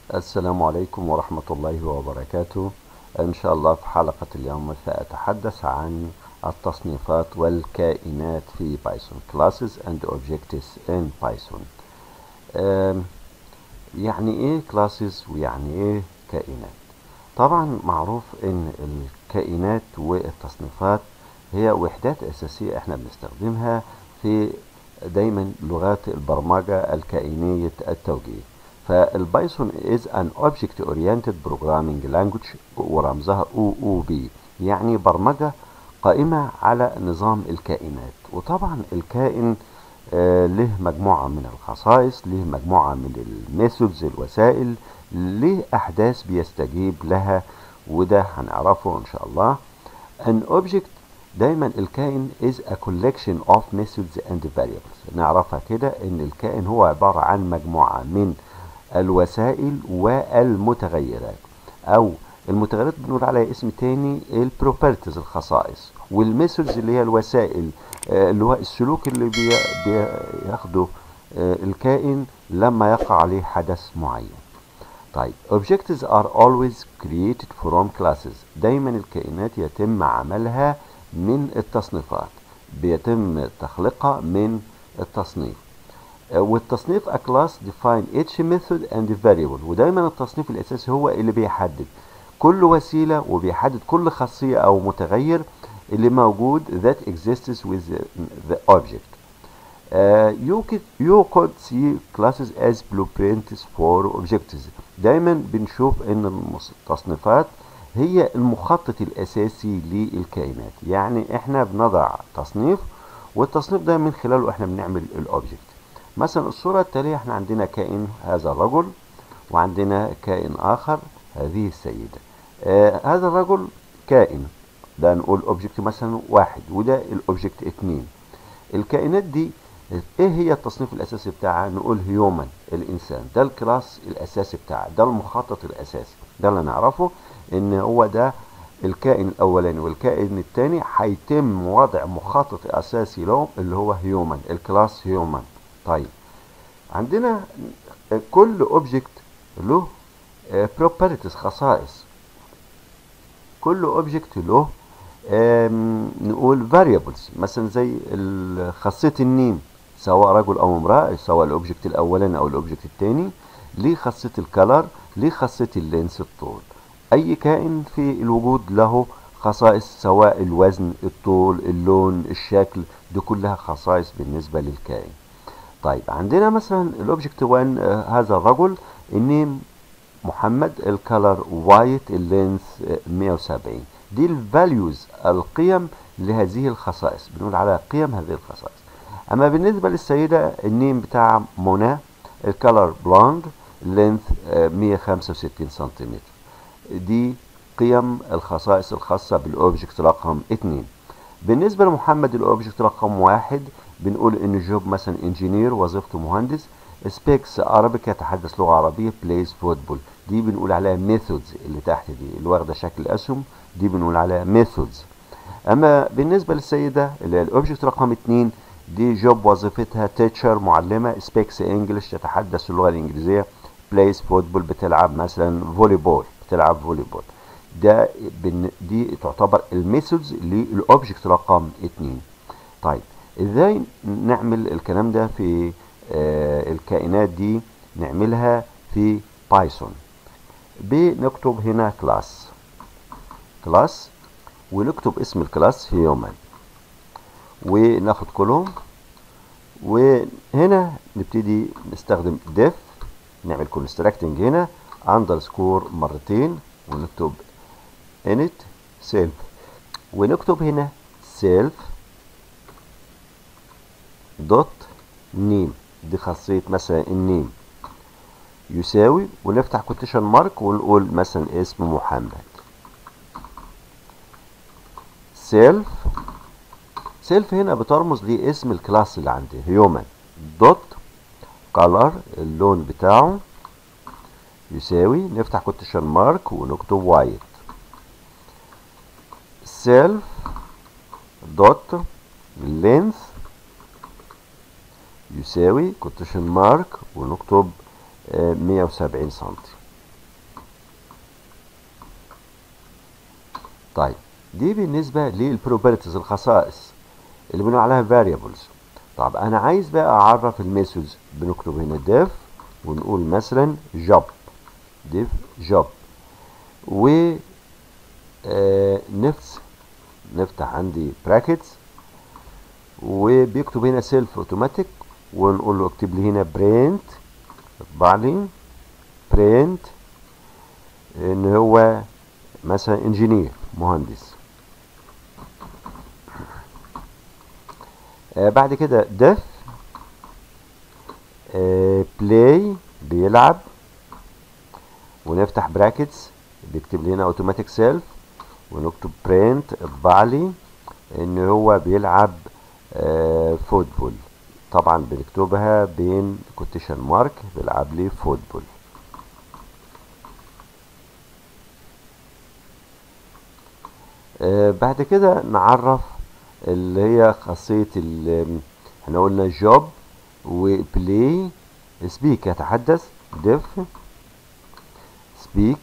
السلام عليكم ورحمة الله وبركاته إن شاء الله في حلقة اليوم سأتحدث عن التصنيفات والكائنات في بايثون classes and objects in Python أم، يعني ايه classes ويعني ايه كائنات طبعا معروف ان الكائنات والتصنيفات هي وحدات اساسية احنا بنستخدمها في دايما لغات البرمجة الكائنية التوجيه فالبايثون is an object oriented programming language ورمزها OOP يعني برمجة قائمة على نظام الكائنات وطبعا الكائن آه له مجموعة من الخصائص له مجموعة من الميثودز الوسائل له أحداث بيستجيب لها وده هنعرفه إن شاء الله an object دايما الكائن is a collection of methods and variables نعرفها كده ان الكائن هو عبارة عن مجموعة من الوسائل والمتغيرات او المتغيرات بنقول عليها اسم تاني البروبرتيز الخصائص والميثودز اللي هي الوسائل آه، اللي هو السلوك اللي بي بياخده آه، الكائن لما يقع عليه حدث معين طيب objects are always created from classes دايما الكائنات يتم عملها من التصنيفات بيتم تخليقها من التصنيف آه، والتصنيف a class define each method and variable ودايما التصنيف الاساسي هو اللي بيحدد كل وسيله وبيحدد كل خاصيه او متغير اللي موجود that exists with the, the object Uh, you could you could see classes as blueprints for objectives دايما بنشوف ان التصنيفات هي المخطط الاساسي للكائنات يعني احنا بنضع تصنيف والتصنيف ده من خلاله احنا بنعمل الاوبجكت مثلا الصورة التالية احنا عندنا كائن هذا الرجل وعندنا كائن اخر هذه السيدة آه هذا الرجل كائن ده نقول اوبجكت مثلا واحد وده الاوبجكت اتنين الكائنات دي ايه هي التصنيف الاساسي بتاعها نقول هيومن الانسان ده الكلاس الاساسي بتاعها ده المخطط الاساسي ده اللي نعرفه ان هو ده الكائن الاولاني والكائن الثاني هيتم وضع مخطط اساسي لهم اللي هو هيومن الكلاس هيومن طيب عندنا كل اوبجكت له بروبرتيز خصائص كل اوبجكت له آم، نقول variables مثلا زي ال- خاصية النيم سواء رجل او امرأة سواء الاوبجكت الاولاني او الاوبجكت الثاني ليه خاصية الكلر ليه خاصية اللينس الطول اي كائن في الوجود له خصائص سواء الوزن الطول اللون الشكل دي كلها خصائص بالنسبة للكائن طيب عندنا مثلا الاوبجكت 1 آه، هذا الرجل النيم محمد الكالر وايت اللينث 170 دي الفاليوز القيم لهذه الخصائص بنقول على قيم هذه الخصائص اما بالنسبه للسيده النيم بتاع منى الكالر بلوند لينث 165 سنتيمتر دي قيم الخصائص الخاصه بالاوبجكت رقم 2 بالنسبه لمحمد الاوبجكت رقم واحد بنقول ان جوب مثلا انجينير وظيفته مهندس سبيكس عربيك يتحدث لغه عربيه بلايز فوتبول دي بنقول عليها ميثودز اللي تحت دي اللي واخده شكل اسهم دي بنقول عليها ميثودز اما بالنسبه للسيده اللي هي الاوبجكت رقم 2 دي جوب وظيفتها تيتشر معلمه سبيكس انجلش تتحدث اللغه الانجليزيه بلايز فوتبول بتلعب مثلا فولي بول بتلعب فولي بول ده بن- دي تعتبر الميثودز للاوبجكت رقم 2 طيب ازاي نعمل الكلام ده في آه الكائنات دي نعملها في بايثون بنكتب هنا كلاس كلاس ونكتب اسم الكلاس هيومن وناخد كلهم وهنا نبتدي نستخدم ديف نعمل كونستراكتنج هنا اندرسكور مرتين ونكتب init سيلف ونكتب هنا سيلف دوت نيم دي خاصية مثلا النيم يساوي ونفتح كوتيشن مارك ونقول مثلا اسم محمد سيلف سيلف هنا بترمز لاسم الكلاس اللي عندي هيومن دوت color اللون بتاعه يساوي نفتح كوتيشن مارك ونكتب وايت سيلف دوت لينث يساوي كوتيشن مارك ونكتب آه، 170 سنتي طيب دي بالنسبة للبروبرتيز الخصائص اللي بنقول عليها variables طب انا عايز بقى اعرف الميثودز بنكتب هنا def ونقول مثلا job def job و آه نفس نفتح عندي brackets وبيكتب هنا سيلف اوتوماتيك ونقول له اكتب لي هنا برنت اطبع لي برنت ان هو مثلا انجينير مهندس آه بعد كده دف آه بلاي بيلعب ونفتح براكتس بيكتب لي هنا اوتوماتيك سيلف ونكتب برنت اطبع لي ان هو بيلعب آه فوتبول طبعا بنكتبها بين كوتيشن مارك بيلعب لي فوتبول آه بعد كده نعرف اللي هي خاصية احنا قلنا جوب وبلاي سبيك يتحدث ديف سبيك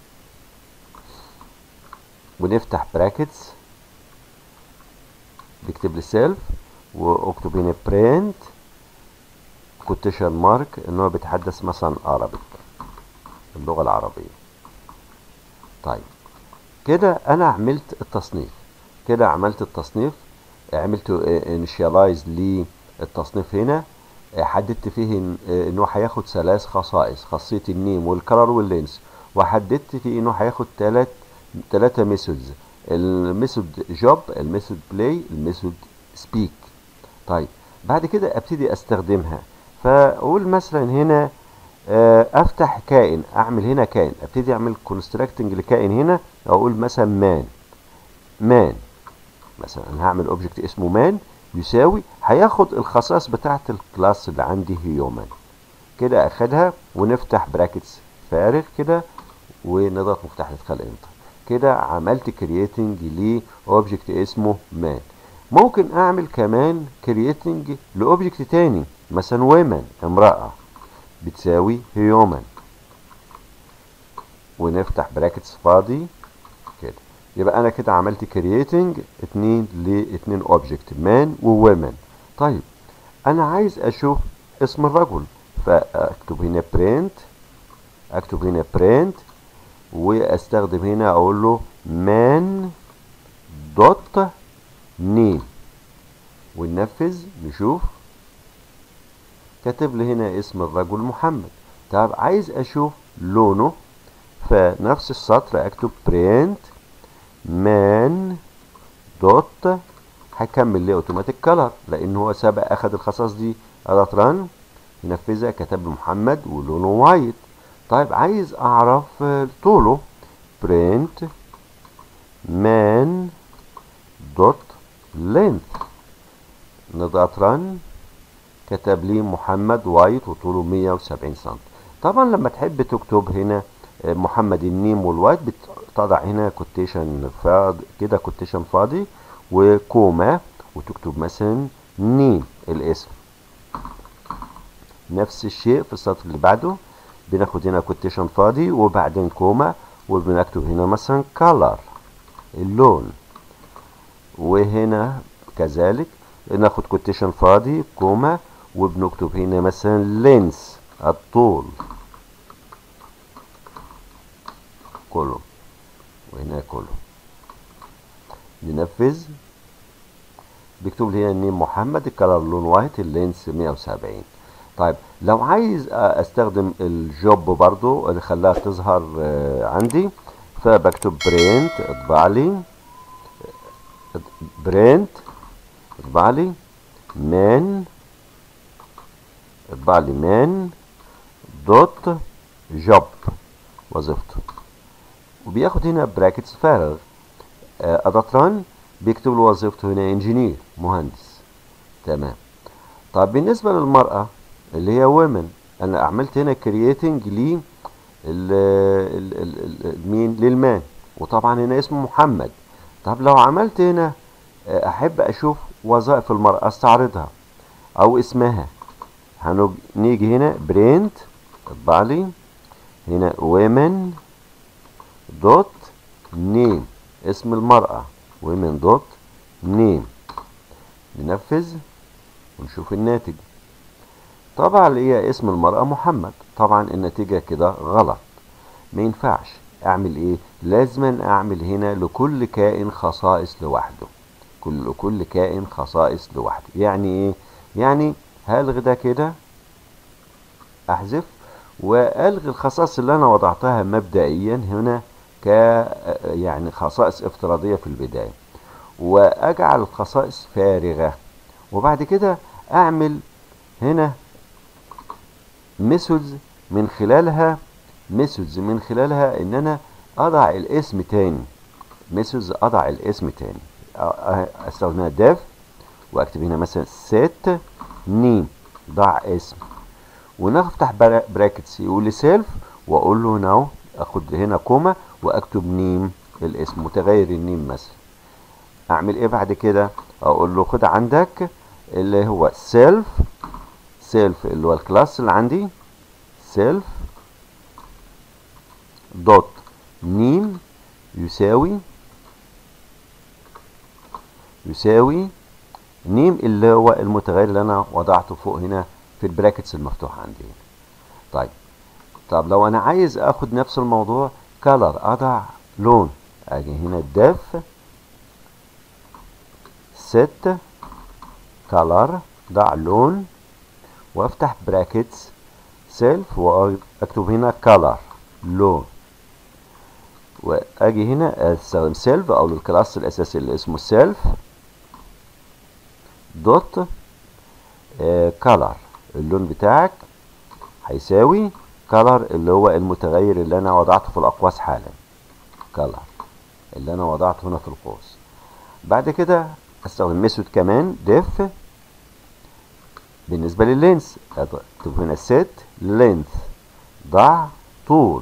ونفتح براكتس بيكتب لي سيلف واكتب هنا برنت كوتيشن مارك ان هو بيتحدث مثلا عربي اللغة العربية طيب كده انا عملت التصنيف كده عملت التصنيف عملت انيشيالايز للتصنيف هنا حددت فيه ان هو هياخد ثلاث خصائص خاصيه النيم والكلر واللينس وحددت فيه انه هياخد ثلاث ثلاثه ميثودز الميثود جوب الميثود بلاي الميثود سبيك طيب بعد كده ابتدي استخدمها فاقول مثلا هنا افتح كائن اعمل هنا كائن ابتدي اعمل كونستراكتنج لكائن هنا اقول مثلا مان مان مثلا انا هعمل اوبجكت اسمه مان يساوي هياخد الخصائص بتاعه الكلاس اللي عندي هيومن كده اخدها ونفتح براكتس فارغ كده ونضغط مفتاح ادخال انتر كده عملت كرييتنج لاوبجكت اسمه مان ممكن اعمل كمان كرييتنج لاوبجكت تاني مثلا ويمن امراه بتساوي هيومن ونفتح براكتس فاضي كده يبقى انا كده عملت كرييتنج اتنين لاتنين اوبجكت مان وومن طيب انا عايز اشوف اسم الرجل فاكتب هنا برنت اكتب هنا برنت واستخدم هنا اقول له مان دوت نيم وننفذ نشوف كاتب لي هنا اسم الرجل محمد طب عايز اشوف لونه فنفس السطر اكتب برنت مان دوت هكمل ليه اوتوماتيك كلر لان هو سبق اخد الخصائص دي اضغط ران ينفذها كتب محمد ولونه وايت طيب عايز اعرف طوله برنت مان دوت لينث نضغط ران كتب لي محمد وايت وطوله 170 سم طبعا لما تحب تكتب هنا محمد النيم والوايت بتضع هنا كوتيشن فاضي كده كوتيشن فاضي وكوما وتكتب مثلا نيم الاسم نفس الشيء في السطر اللي بعده بناخد هنا كوتيشن فاضي وبعدين كوما وبنكتب هنا مثلا color اللون وهنا كذلك ناخد كوتيشن فاضي كوما وبنكتب هنا مثلا لينس الطول كله وهنا كله ننفذ بيكتب لي هنا النيم محمد الكلر لون وايت اللينس 170 طيب لو عايز استخدم الجوب برضو اللي خلاها تظهر عندي فبكتب برنت اطبع لي برنت اطبع لي مان اطبع لي مان دوت جوب وظيفته وبياخد هنا براكتس فارغ اضغط ران بيكتب له وظيفته هنا انجينير مهندس تمام طب بالنسبه للمراه اللي هي وومن انا عملت هنا كرييتنج ل مين للمان وطبعا هنا اسمه محمد طب لو عملت هنا احب اشوف وظائف المراه استعرضها او اسمها هنيجي هنا برنت اطبع لي هنا women دوت نيم اسم المرأة women دوت نيم ننفذ ونشوف الناتج طبعا اللي هي اسم المرأة محمد طبعا النتيجة كده غلط ما ينفعش اعمل ايه لازم اعمل هنا لكل كائن خصائص لوحده كل كل كائن خصائص لوحده يعني ايه يعني هلغي ده كده احذف والغي الخصائص اللي انا وضعتها مبدئيا هنا ك يعني خصائص افتراضيه في البدايه واجعل الخصائص فارغه وبعد كده اعمل هنا ميثودز من خلالها ميثودز من خلالها ان انا اضع الاسم تاني ميثودز اضع الاسم تاني استخدمها ديف واكتب هنا مثلا set نيم ضع اسم ونفتح براكتس يقول لي سيلف واقول له ناو اخد هنا كوما واكتب نيم الاسم متغير النيم مثلا اعمل ايه بعد كده اقول له خد عندك اللي هو سيلف سيلف اللي هو الكلاس اللي عندي سيلف دوت نيم يساوي يساوي نيم اللي هو المتغير اللي انا وضعته فوق هنا في البراكتس المفتوحه عندي هنا طيب طب لو انا عايز اخد نفس الموضوع كلر اضع لون اجي هنا ديف ست كلر ضع لون وافتح براكتس سيلف واكتب هنا كلر لون واجي هنا استخدم سيلف او الكلاس الاساسي اللي اسمه سيلف دوت كلر اللون بتاعك هيساوي كلر اللي هو المتغير اللي انا وضعته في الاقواس حالا كلر اللي انا وضعته هنا في القوس بعد كده استخدم ميثود كمان ديف بالنسبة لللينس اكتب هنا set length ضع طول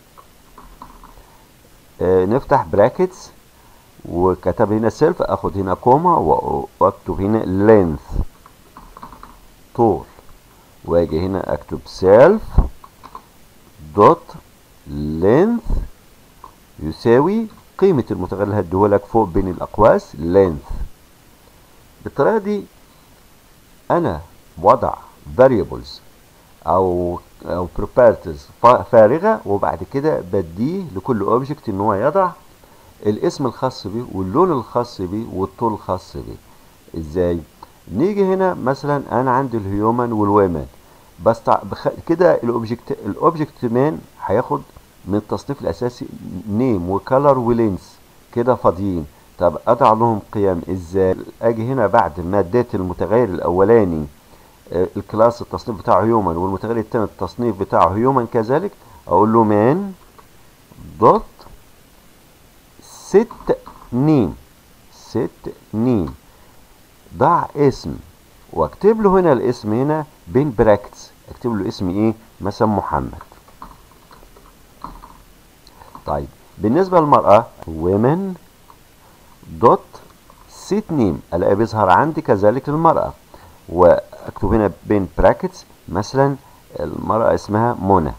آه نفتح براكتس وكتب هنا سيلف اخد هنا كوما واكتب هنا length طول واجي هنا اكتب سيلف دوت length يساوي قيمة المتغير اللي هديهولك فوق بين الأقواس length بالطريقة دي أنا وضع variables أو أو properties فارغة وبعد كده بديه لكل اوبجكت إن هو يضع الاسم الخاص بيه واللون الخاص بيه والطول الخاص بيه إزاي؟ نيجي هنا مثلا أنا عندي الهيومن والويمن بس بخ... كده الاوبجكت الاوبجكت مان هياخد من التصنيف الاساسي نيم وكلر ولينس كده فاضيين طب اضع لهم قيم ازاي اجي هنا بعد ما اديت المتغير الاولاني آه الكلاس التصنيف بتاعه هيومن والمتغير الثاني التصنيف بتاعه هيومن كذلك اقول له مان دوت ست نيم ست نيم ضع اسم واكتب له هنا الاسم هنا بين براكتس اكتب له اسم ايه مثلا محمد طيب بالنسبه للمراه women دوت سيت نيم الاقي بيظهر عندي كذلك المراه واكتب هنا بين براكتس مثلا المراه اسمها منى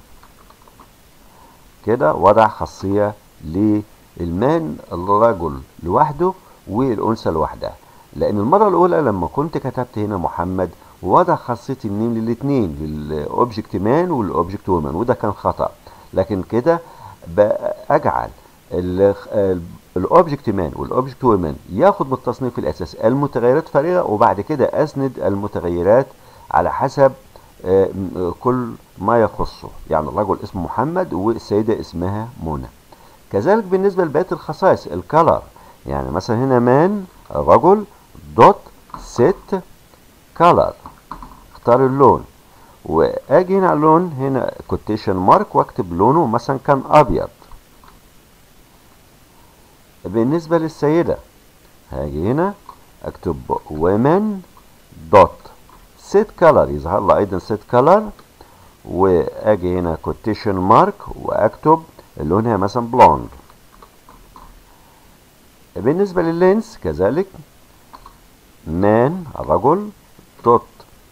كده وضع خاصيه للمان الرجل لوحده والانثى لوحدها لان المره الاولى لما كنت كتبت هنا محمد وضع خاصيه النيم للاثنين للاوبجكت مان والاوبجكت وومن وده كان خطا لكن كده اجعل الاوبجكت مان والاوبجكت وومن ياخد من التصنيف الاساسي المتغيرات فارغه وبعد كده اسند المتغيرات على حسب كل ما يخصه يعني الرجل اسمه محمد والسيده اسمها منى كذلك بالنسبه لبقيه الخصائص الكلر يعني مثلا هنا مان رجل دوت ست كلر اختار اللون واجي هنا على اللون هنا كوتيشن مارك واكتب لونه مثلا كان ابيض بالنسبه للسيده هاجي هنا اكتب women دوت set color يظهر لي ايضا set color واجي هنا كوتيشن مارك واكتب لونها مثلا بلوند بالنسبه لللينس كذلك مان الرجل دوت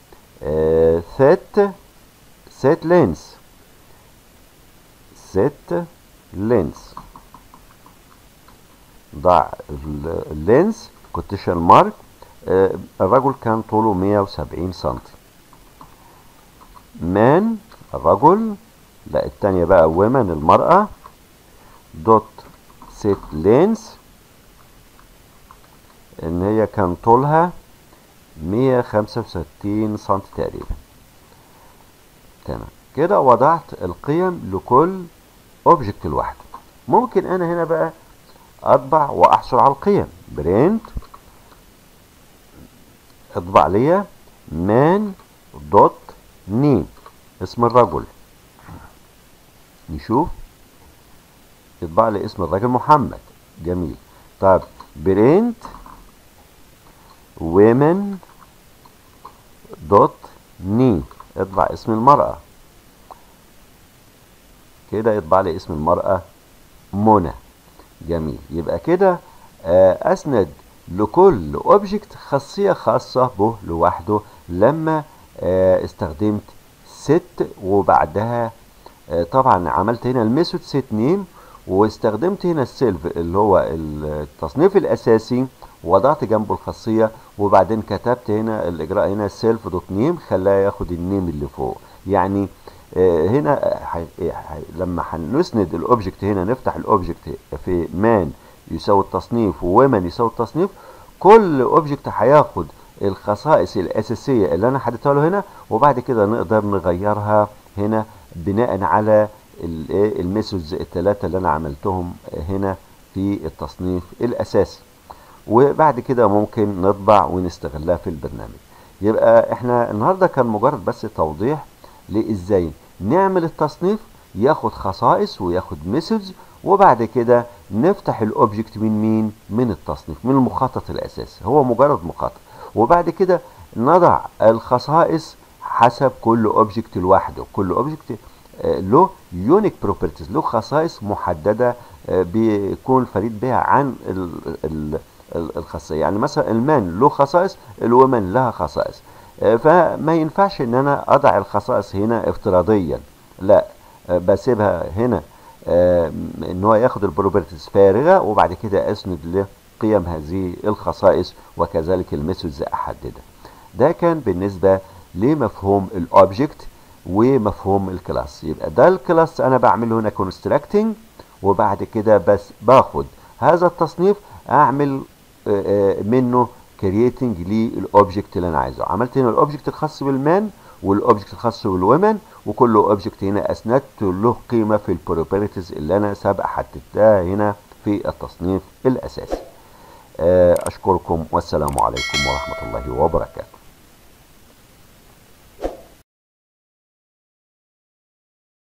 set set lens set lens ضع اللينس كوتيشن مارك الرجل كان طوله 170 سنتي مان الرجل لا التانية بقى ومن المرأة دوت سيت لينس ان هي كان طولها 165 سنتي تقريبا تمام كده وضعت القيم لكل اوبجكت لوحده ممكن انا هنا بقى اطبع واحصل على القيم برنت اطبع ليا مان دوت نيم اسم الرجل نشوف يطبع لي اسم الراجل محمد جميل طب برنت women دوت ني اطبع اسم المرأة كده يطبع لي اسم المرأة منى جميل يبقى كده اسند لكل اوبجكت خاصية خاصة به لوحده لما استخدمت ست وبعدها طبعا عملت هنا الميثود سيت نيم واستخدمت هنا السيلف اللي هو التصنيف الاساسي وضعت جنبه الخاصيه وبعدين كتبت هنا الاجراء هنا سيلف دوت نيم خلاه ياخد النيم اللي فوق يعني هنا لما هنسند الاوبجكت هنا نفتح الاوبجكت في مان يساوي التصنيف وومن يساوي التصنيف كل اوبجكت هياخد الخصائص الاساسيه اللي انا حددتها له هنا وبعد كده نقدر نغيرها هنا بناء على الميثودز الثلاثه اللي انا عملتهم هنا في التصنيف الاساسي وبعد كده ممكن نطبع ونستغلها في البرنامج يبقى احنا النهارده كان مجرد بس توضيح لازاي نعمل التصنيف ياخد خصائص وياخد ميثودز وبعد كده نفتح الاوبجكت من مين من التصنيف من المخطط الاساسي هو مجرد مخطط وبعد كده نضع الخصائص حسب كل اوبجكت لوحده كل اوبجكت له يونيك بروبرتيز له خصائص محدده بيكون فريد بها عن الخاصيه يعني مثلا المان له خصائص الومن لها خصائص فما ينفعش ان انا اضع الخصائص هنا افتراضيا لا بسيبها هنا ان هو ياخد البروبرتيز فارغه وبعد كده اسند لقيم هذه الخصائص وكذلك الميثودز احددها ده كان بالنسبه لمفهوم الاوبجكت ومفهوم الكلاس يبقى ده الكلاس انا بعمله هنا كونستراكتنج وبعد كده بس باخد هذا التصنيف اعمل منه كرييتنج للاوبجكت اللي انا عايزه عملت هنا الاوبجكت الخاص بالمان والاوبجكت الخاص بالومن وكل اوبجكت هنا اسندت له قيمه في البروبرتيز اللي انا سابق حددتها هنا في التصنيف الاساسي اشكركم والسلام عليكم ورحمه الله وبركاته